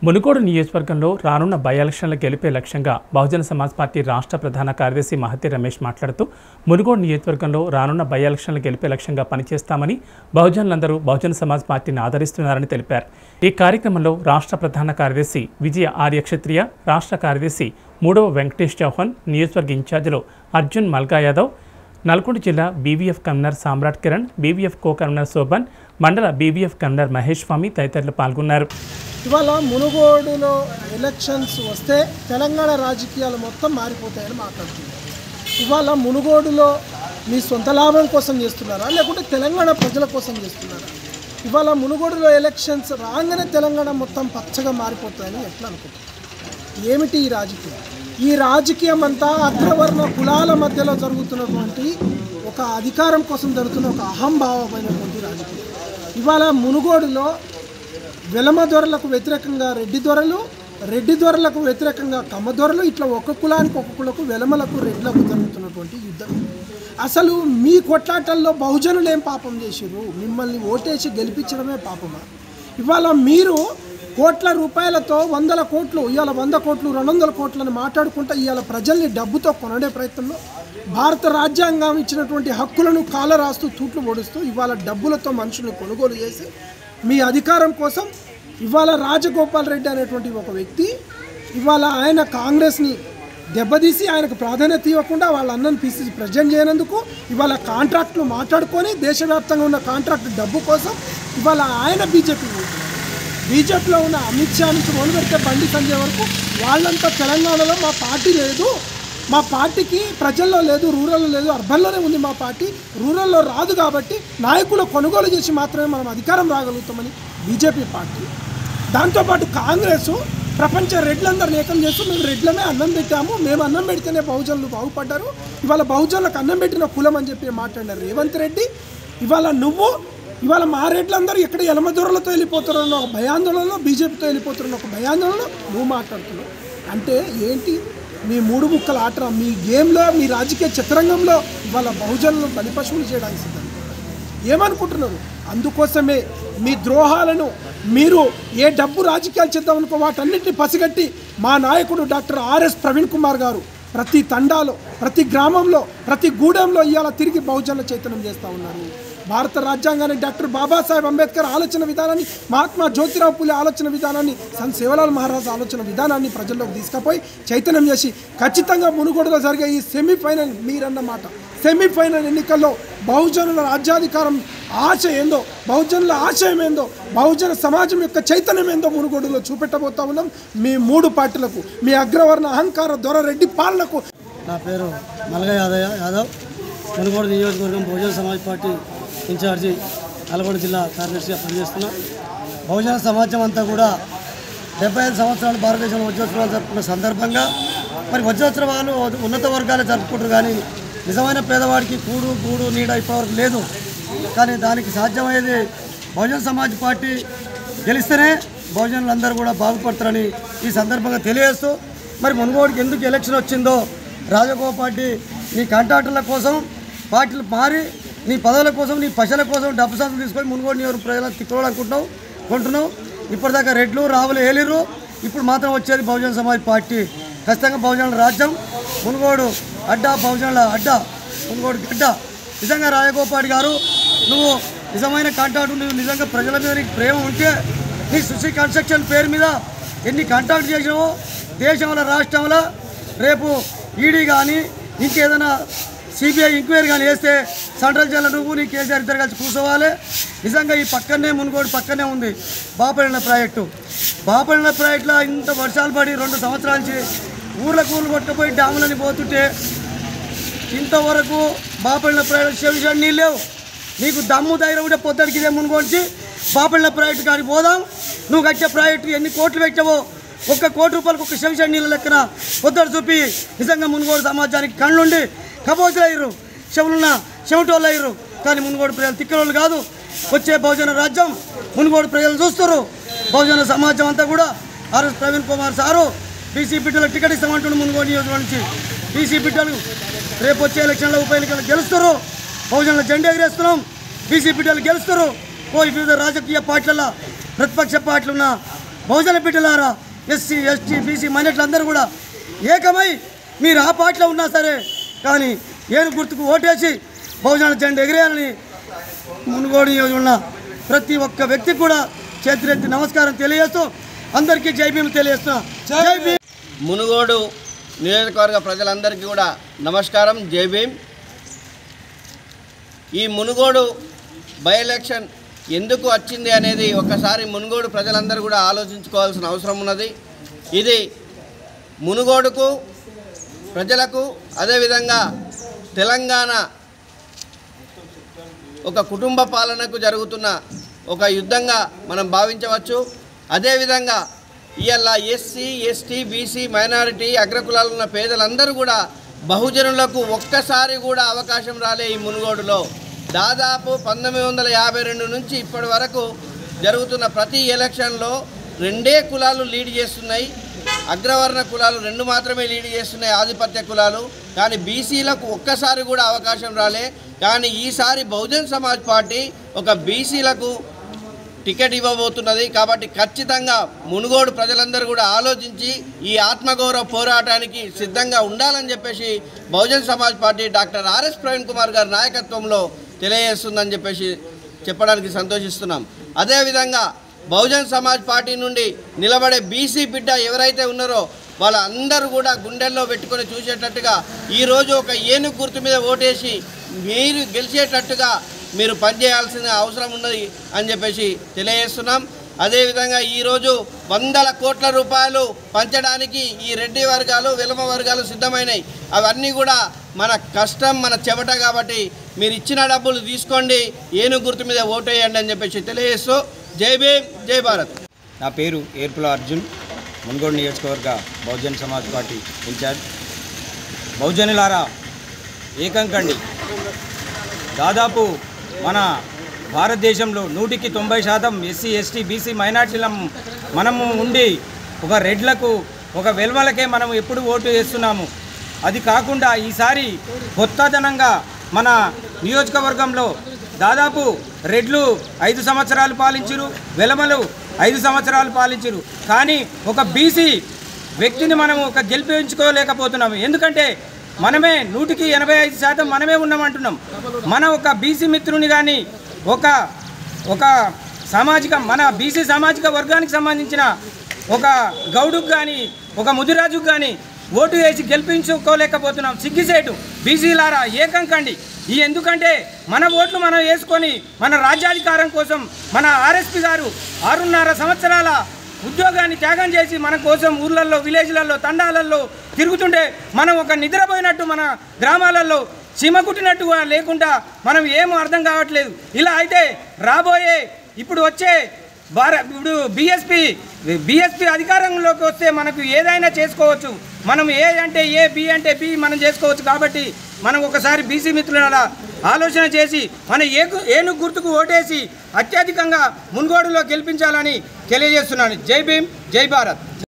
మునుగోడు నియోజకవర్గంలో రానున్న బై ఎలక్షన్ల గెలిపే లక్ష్యంగా బహుజన సమాజ్ పార్టీ రాష్ట్ర ప్రధాన కార్యదర్శి మహతి రమేష్ మాట్లాడుతూ మునుగోడు నియోజకవర్గంలో రానున్న బై ఎలక్షన్ల గెలిపే లక్ష్యంగా పనిచేస్తామని బహుజనులందరూ బహుజన సమాజ్ పార్టీని ఆదరిస్తున్నారని తెలిపారు ఈ కార్యక్రమంలో రాష్ట్ర ప్రధాన కార్యదర్శి విజయ ఆర్య క్షత్రియ రాష్ట్ర కార్యదర్శి మూడవ వెంకటేష్ చౌహాన్ నియోజకవర్గ ఇన్ఛార్జిలో అర్జున్ మల్కా యాదవ్ నల్గొండ జిల్లా BVF convener Samrat Kiran BVF co convener Shobhan మండల బీవీఎఫ్ కన్వీనర్ మహేష్ స్వామి తదితరులు పాల్గొన్నారు ఇవాళ మునుగోడులో ఎలక్షన్స్ వస్తే తెలంగాణ రాజకీయాలు మొత్తం మారిపోతాయని మాట్లాడుతున్నారు ఇవాళ మునుగోడులో మీ సొంత లాభం కోసం చేస్తున్నారా లేకుంటే తెలంగాణ ప్రజల కోసం చేస్తున్నారా ఇవాళ మునుగోడులో ఎలక్షన్స్ రాగానే తెలంగాణ మొత్తం పచ్చగా మారిపోతాయని ఎట్లా అనుకుంటున్నారు ఏమిటి ఈ రాజకీయం ఈ రాజకీయం అంతా అగ్రవర్ణ కులాల మధ్యలో జరుగుతున్నటువంటి ఒక అధికారం కోసం జరుగుతున్న ఒక అహంభావమైనటువంటి రాజకీయం ఇవాళ మునుగోడులో వెలమ దొరలకు వ్యతిరేకంగా రెడ్డి దొరలు రెడ్డి దొరలకు వ్యతిరేకంగా కమ్మ దొరలు ఇట్లా ఒక్క కులానికి ఒక్క కులకు వెలమలకు రెడ్లకు జరుగుతున్నటువంటి యుద్ధం అసలు మీ కొట్లాటల్లో బహుజనులు ఏం పాపం చేసిర్రు మిమ్మల్ని ఓటేసి గెలిపించడమే పాపమా ఇవాళ మీరు కోట్ల రూపాయలతో వందల కోట్లు ఇవాళ వంద కోట్లు రెండు వందల కోట్లను మాట్లాడుకుంటా ఇవాళ ప్రజల్ని డబ్బుతో కొనడే ప్రయత్నంలో భారత రాజ్యాంగం ఇచ్చినటువంటి హక్కులను కాల రాస్తూ తూట్లు పొడుస్తూ ఇవాళ డబ్బులతో మనుషులను కొనుగోలు చేసి మీ అధికారం కోసం ఇవాళ రాజగోపాల్ రెడ్డి అనేటువంటి ఒక వ్యక్తి ఇవాళ ఆయన కాంగ్రెస్ని దెబ్బతీసి ఆయనకు ప్రాధాన్యత ఇవ్వకుండా వాళ్ళ అన్నను పిసిసి ప్రజెంట్ చేయనందుకు ఇవాళ కాంట్రాక్ట్లు మాట్లాడుకొని దేశవ్యాప్తంగా ఉన్న కాంట్రాక్ట్ డబ్బు కోసం ఇవాళ ఆయన బీజేపీ బీజేపీలో ఉన్న అమిత్ షా నుంచి మొదలు పెడితే బండి సంజయ్ వరకు వాళ్ళంతా తెలంగాణలో మా పార్టీ లేదు మా పార్టీకి ప్రజల్లో లేదు రూరల్లో లేదు అర్బన్లోనే ఉంది మా పార్టీ రూరల్లో రాదు కాబట్టి నాయకులు కొనుగోలు చేసి మాత్రమే మనం అధికారం రాగలుగుతామని బీజేపీ పార్టీ దాంతోపాటు కాంగ్రెస్ ప్రపంచ రెడ్లందరిని ఏకం చేస్తూ మేము రెడ్లమే అన్నం పెట్టాము మేము అన్నం పెడితేనే బహుజనులు బాగుపడ్డారు ఇవాళ బహుజనులకు అన్నం పెట్టిన కులం అని చెప్పి మాట్లాడినారు రేవంత్ రెడ్డి ఇవాళ నువ్వు ఇవాళ మా రెడ్లందరూ ఎక్కడ ఎలమదొరలతో వెళ్ళిపోతారన్న ఒక భయాందోళనలో బీజేపీతో వెళ్ళిపోతారన్న ఒక భయాందోళనలో నువ్వు మాట్లాడుతున్నావు అంటే ఏంటి మీ మూడు ముక్కల ఆట మీ గేమ్లో మీ రాజకీయ చతురంగంలో ఇవాళ బహుజనులను బలిపశువులు చేయడానికి సిద్ధం ఏమనుకుంటున్నారు అందుకోసమే మీ ద్రోహాలను మీరు ఏ డబ్బు రాజకీయాలు చేద్దామనుకో వాటన్నిటిని పసిగట్టి మా నాయకుడు డాక్టర్ ఆర్ఎస్ ప్రవీణ్ కుమార్ గారు ప్రతి తండాలో ప్రతి గ్రామంలో ప్రతి గూడెంలో ఇవాళ తిరిగి బహుజనుల చైతన్యం చేస్తూ ఉన్నారు భారత రాజ్యాంగాన్ని డాక్టర్ బాబాసాహెబ్ అంబేద్కర్ ఆలోచన విధానాన్ని మహాత్మా జ్యోతిరావు పులే ఆలోచన విధానాన్ని సంత్ సేవలాల్ మహారాజ్ ఆలోచన విధానాన్ని ప్రజల్లోకి తీసుకుపోయి చైతన్యం చేసి ఖచ్చితంగా మునుగోడులో జరిగే ఈ సెమీఫైనల్ మీరన్న మాట సెమీఫైనల్ ఎన్నికల్లో బహుజనుల రాజ్యాధికారం ఆశ ఏందో బహుజనుల ఆశయం ఏందో బహుజన సమాజం యొక్క చైతన్యం ఏందో మునుగోడులో చూపెట్టబోతా ఉన్నాం మీ మూడు పార్టీలకు మీ అగ్రవర్ణ అహంకార దొర రెడ్డి పాలనకు నా పేరు మలగ యాదయ్య యాదవ్ మునుగోడు నియోజకవర్గం బహుజన సమాజ్ పార్టీ ఇన్ఛార్జి నల్గొండ జిల్లా కార్యదర్శిగా పనిచేస్తున్నా బహుజన సమాజం అంతా కూడా డెబ్బై ఐదు సంవత్సరాలు భారతదేశంలో వజ్రోత్సవాలు జరుపుకున్న సందర్భంగా మరి వజ్రోత్సవాలు ఉన్నత వర్గాలే జరుపుకుంటారు కానీ నిజమైన పేదవాడికి కూడు గూడు నీడ ఇప్పటివరకు లేదు కానీ దానికి సాధ్యమయ్యేది బహుజన సమాజ్ పార్టీ గెలిస్తేనే బహుజనులందరూ కూడా బాగుపడతారని ఈ సందర్భంగా తెలియజేస్తూ మరి మునుగోడికి ఎందుకు ఎలక్షన్ వచ్చిందో రాజగోపాల్ పార్టీ నీ కాంట్రాక్టర్ల కోసం పార్టీలు మారి నీ పదవుల కోసం నీ పశల కోసం డబ్బు సంతులు తీసుకొని మునుగోడు నియోజక ప్రజలను తిట్టుకోవాలనుకుంటున్నావు కొంటున్నావు ఇప్పటిదాకా రెడ్లు రావులు ఏలిరు ఇప్పుడు మాత్రం వచ్చేది బహుజన సమాజ్ పార్టీ ఖచ్చితంగా బహుజనుల రాజ్యం మునుగోడు అడ్డా బహుజనుల అడ్డా మునుగోడు గడ్డ నిజంగా రాజగోపాల్ గారు నువ్వు నిజమైన కాంట్రాక్ట్ నువ్వు నిజంగా ప్రజల మీద నీకు ప్రేమ ఉంటే నీ సుశ్రీ కన్స్ట్రక్షన్ పేరు మీద ఎన్ని కాంట్రాక్ట్ చేసినావో దేశంలో రాష్ట్రంలో రేపు ఈడీ కానీ ఇంకేదైనా సిబిఐ ఎంక్వైరీ కానీ వేస్తే సెంట్రల్ జైల్లో నువ్వు నీ కేసీఆర్ ఇద్దరు కలిసి కూర్చోవాలి నిజంగా ఈ పక్కనే మునుగోడు పక్కనే ఉంది బాపడిన ప్రాజెక్టు బాపడిన ప్రాజెక్టులో ఇంత వర్షాలు పడి రెండు సంవత్సరాల నుంచి ఊర్లకు ఊర్లు కొట్టుకుపోయి డ్యాములని పోతుంటే ఇంతవరకు బాపడిన ప్రాజెక్టు చెవిచాడు నీళ్ళు లేవు నీకు దమ్ము ధైర్యం ఉంటే పొద్దుడికి ఇదే మునుగోడ్చి బాపడిన ప్రాజెక్టు కానీ పోదాం నువ్వు కట్టే ప్రాజెక్టు ఎన్ని కోట్లు పెట్టావో ఒక్క కోటి రూపాయలకు ఒక శంషాడు నీళ్ళ లెక్కన పొద్దుడు చూపి నిజంగా మునుగోడు సమాజానికి కళ్ళుండి కపోతులు అయ్యారు చెవులున్న చెవిటోళ్ళు అయ్యారు కానీ మునుగోడు ప్రజలు తిక్కలోళ్ళు కాదు వచ్చే బహుజన రాజ్యం మునుగోడు ప్రజలు చూస్తారు బహుజన సమాజం అంతా కూడా RS Praveen Kumar sir BC బిడ్డలకు టికెట్ ఇస్తామంటుండే మునుగోడు నియోజకవర్గం నుంచి బీసీ బిడ్డలు రేపు వచ్చే ఎలక్షన్లో ఉప ఎన్నికలు గెలుస్తారు బహుజనుల జెండా ఎగరేస్తున్నాం బీసీ బిడ్డలు గెలుస్తారు పోయి వివిధ రాజకీయ పార్టీల ప్రతిపక్ష పార్టీలు ఉన్న బహుజన బిడ్డలారా ఎస్సీ ఎస్టీ బీసీ మైనట్లందరూ కూడా ఏకమై మీరు ఆ పార్టీలో ఉన్నా సరే కానీ ఏను గుర్తుకు ఓటేసి బహుజన జెండా ఎగిరేయాలని మునుగోడు ఉన్న ప్రతి ఒక్క వ్యక్తికి కూడా చేతులెత్తి నమస్కారం తెలియజేస్తూ అందరికీ జై భీమ్ తెలియజేస్తున్నా జై భీమ్ మునుగోడు నియోజకవర్గ ప్రజలందరికీ కూడా నమస్కారం జై భీమ్ ఈ మునుగోడు బై ఎలక్షన్ ఎందుకు వచ్చింది అనేది ఒకసారి మునుగోడు ప్రజలందరూ కూడా ఆలోచించుకోవాల్సిన అవసరం ఉన్నది ఇది మునుగోడుకు ప్రజలకు అదేవిధంగా తెలంగాణ ఒక కుటుంబ పాలనకు జరుగుతున్న ఒక యుద్ధంగా మనం భావించవచ్చు అదేవిధంగా ఇవాళ ఎస్సీ ఎస్టీ బీసీ మైనారిటీ అగ్రకులాలు ఉన్న పేదలందరూ కూడా బహుజనులకు ఒక్కసారి కూడా అవకాశం రాలే ఈ మునుగోడులో దాదాపు పంతొమ్మిది వందల యాభై రెండు నుంచి ఇప్పటి వరకు జరుగుతున్న ప్రతి ఎలక్షన్లో రెండే కులాలు లీడ్ చేస్తున్నాయి అగ్రవర్ణ కులాలు రెండు మాత్రమే లీడ్ చేస్తున్నాయి ఆధిపత్య కులాలు కానీ బీసీలకు ఒక్కసారి కూడా అవకాశం రాలే కానీ ఈసారి బహుజన్ సమాజ్ పార్టీ ఒక బీసీలకు టికెట్ ఇవ్వబోతున్నది కాబట్టి ఖచ్చితంగా మునుగోడు ప్రజలందరూ కూడా ఆలోచించి ఈ ఆత్మగౌరవ పోరాటానికి సిద్ధంగా ఉండాలని చెప్పేసి Bahujan Samaj Party doctor RS Praveen Kumar గారి నాయకత్వంలో తెలియజేస్తుందని చెప్పేసి చెప్పడానికి సంతోషిస్తున్నాం అదేవిధంగా బహుజన్ సమాజ్ పార్టీ నుండి నిలబడే బీసీ బిడ్డ ఎవరైతే ఉన్నారో వాళ్ళందరూ కూడా గుండెల్లో పెట్టుకొని చూసేటట్టుగా ఈరోజు ఒక ఏనుగు గుర్తు మీద ఓటేసి మీరు గెలిచేటట్టుగా మీరు పనిచేయాల్సిన అవసరం ఉన్నది అని చెప్పేసి తెలియజేస్తున్నాం అదేవిధంగా ఈరోజు వందల కోట్ల రూపాయలు పంచడానికి ఈ రెడ్డి వర్గాలు విలమ వర్గాలు సిద్ధమైనవి అవన్నీ కూడా మన కష్టం మన చెమట కాబట్టి మీరు ఇచ్చిన డబ్బులు తీసుకోండి ఏనుగు గుర్తు మీద ఓటేయండి అని చెప్పేసి తెలియజేస్తూ జై భీమ్ జై భారత్ నా పేరు ఏర్పుల అర్జున్ మున్గోడు నియోజకవర్గ బహుజన్ సమాజ్ పార్టీ ఇన్ఛార్జ్ బహుజనులారా ఏకం కండి దాదాపు మన భారతదేశంలో నూటికి తొంభై శాతం ఎస్సీ ఎస్టీ బీసీ మైనార్టీల మనము ఉండి ఒక రెడ్లకు ఒక వెల్వలకే మనం ఎప్పుడు ఓటు వేస్తున్నాము అది కాకుండా ఈసారి కొత్తదనంగా మన నియోజకవర్గంలో దాదాపు రెడ్లు ఐదు సంవత్సరాలు పాలించిరు వెలమలు ఐదు సంవత్సరాలు పాలించిరు కానీ ఒక బీసీ వ్యక్తిని మనం ఒక గెలిపించుకోలేకపోతున్నాము ఎందుకంటే మనమే నూటికి ఎనభై ఐదు శాతం మనమే ఉన్నామంటున్నాం మన ఒక బీసీ మిత్రుని కానీ ఒక ఒక సామాజిక మన బీసీ సామాజిక వర్గానికి సంబంధించిన ఒక గౌడుకు కానీ ఒక ముదిరాజుకు కానీ ఓటు వేసి గెలిపించుకోలేకపోతున్నాం సిగ్గిసేటు బీసీలారా ఏకం కండి ఈ ఎందుకంటే మన ఓట్లు మనం వేసుకొని మన రాజ్యాధికారం కోసం మన ఆర్ఎస్పి గారు ఆరున్నర సంవత్సరాల ఉద్యోగాన్ని త్యాగం చేసి మన కోసం ఊర్లలో విలేజ్లలో తండాలలో తిరుగుతుంటే మనం ఒక నిద్రపోయినట్టు మన గ్రామాలలో చీమ కుట్టినట్టుగా లేకుండా మనం ఏం అర్థం కావట్లేదు ఇలా అయితే రాబోయే ఇప్పుడు వచ్చే భార ఇప్పుడు బీఎస్పీ బీఎస్పీ అధికారంలోకి వస్తే మనకు ఏదైనా చేసుకోవచ్చు మనం ఏ అంటే ఏ బి అంటే బి మనం చేసుకోవచ్చు కాబట్టి మనం ఒకసారి బీసీ మిత్రుల ఆలోచన చేసి మన ఏకు ఏనుగు గుర్తుకు ఓటేసి అత్యధికంగా మున్గోడులో గెలిపించాలని తెలియజేస్తున్నాను జై భీమ్ జై భారత్